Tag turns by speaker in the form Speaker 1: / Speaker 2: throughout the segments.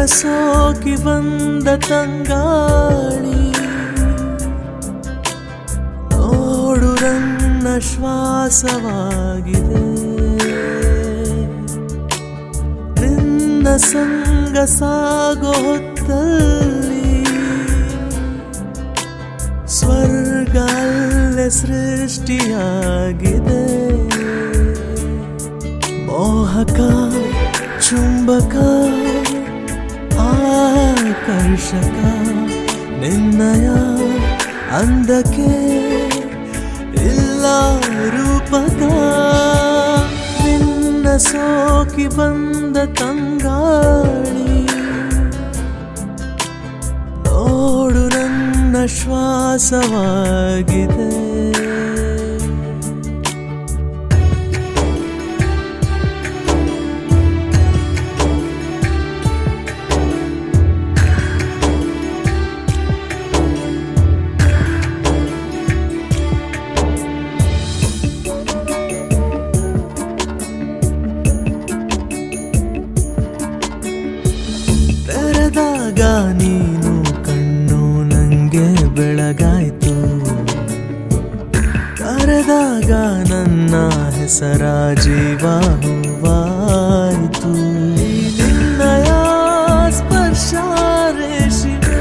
Speaker 1: ಸೋಕಿ ಬಂದ ತಂಗಾಳಿ ನೋಡು ನನ್ನ ಶ್ವಾಸವಾಗಿದೆ ನಿನ್ನ ಸಂಗ ಸಾಗೋ ಹೊತ್ತಲ್ಲಿ ಸ್ವರ್ಗ ಅಲ್ಲೇ ಸೃಷ್ಟಿಯಾಗಿದೆ ಮೋಹಕ ಚುಂಬಕ ಆಕರ್ಷಕ ನಿನ್ನಯ ಅಂದಕ್ಕೆ ಇಲ್ಲ ರೂಪಕ ನಿನ್ನ ಸೋಕಿ ಬಂದ ತಂಗಾಳಿ ನೋಡು ನನ್ನ ಶ್ವಾಸವಾಗಿದೆ ತೆರೆದಾಗ ನೀನು ಕಣ್ಣು ನಂಗೆ ಬೆಳಗಾಯ್ತು ಕರೆದಾಗ ನನ್ನ ಹೆಸರ ಜೀವ ಹೂವಾಯ್ತು ಈ ನಿನ್ನಯ ಸ್ಪರ್ಶ ರೇಷಿವೆ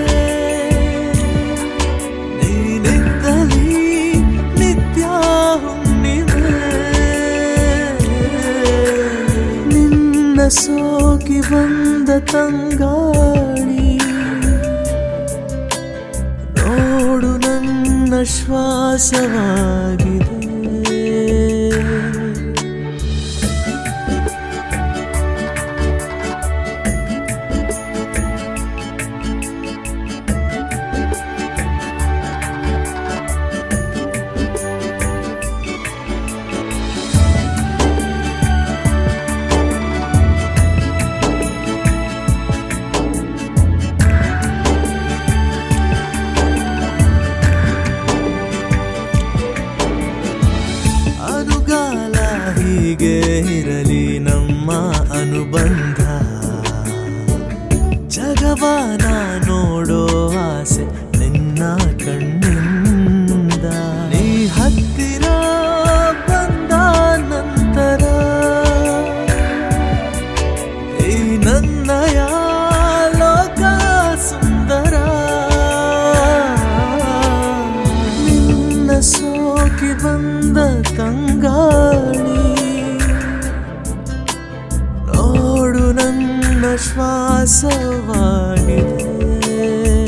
Speaker 1: ನೀನಿದ್ದಲಿ ನಿತ್ಯ ಹುಣ್ಣಿಮೆ ನಿನ್ನ ಸೋಕಿ ಬಂದ ತಂಗಾಳಿ ನೋಡು ನನ್ನ ಶ್ವಾಸವಾಗಿದೆ ಅನುಗಾಲ ಹೀಗೆ ಇರಲಿ ನಮ್ಮ ಅನುಬಂಧ ಜಗವಾನ ನೋಡೋ ಆಸೆ ನಿನ್ನ ಕಣ್ಣಿಂದ ನೀ ಹತ್ತಿರ ಬಂದ ನಂತರ ಈ ನನ್ನಯ ಲೋಕ ಸುಂದರ ನಿನ್ನ ಸೋಕಿ ಬಂದ ತಂಗಾಳಿ ನೋಡು ನನ್ನ ಶ್ವಾಸವಾಗಿದೆ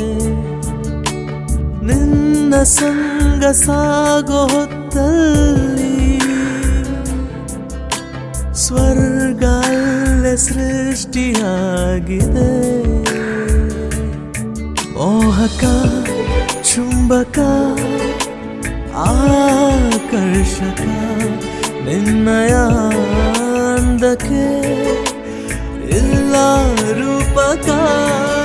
Speaker 1: ನಿನ್ನ ಸಂಗ ಸಾಗೋ ಹೊತ್ತಲ್ಲಿ ಸ್ವರ್ಗ ಅಲ್ಲೇ ಸೃಷ್ಟಿಯಾಗಿದೆ ಮೋಹಕ ಚುಂಬಕ ಆಕರ್ಷಕ ನಿನ್ನಯ ಅಂದಕ್ಕೆ ಇಲ್ಲ ರೂಪಕ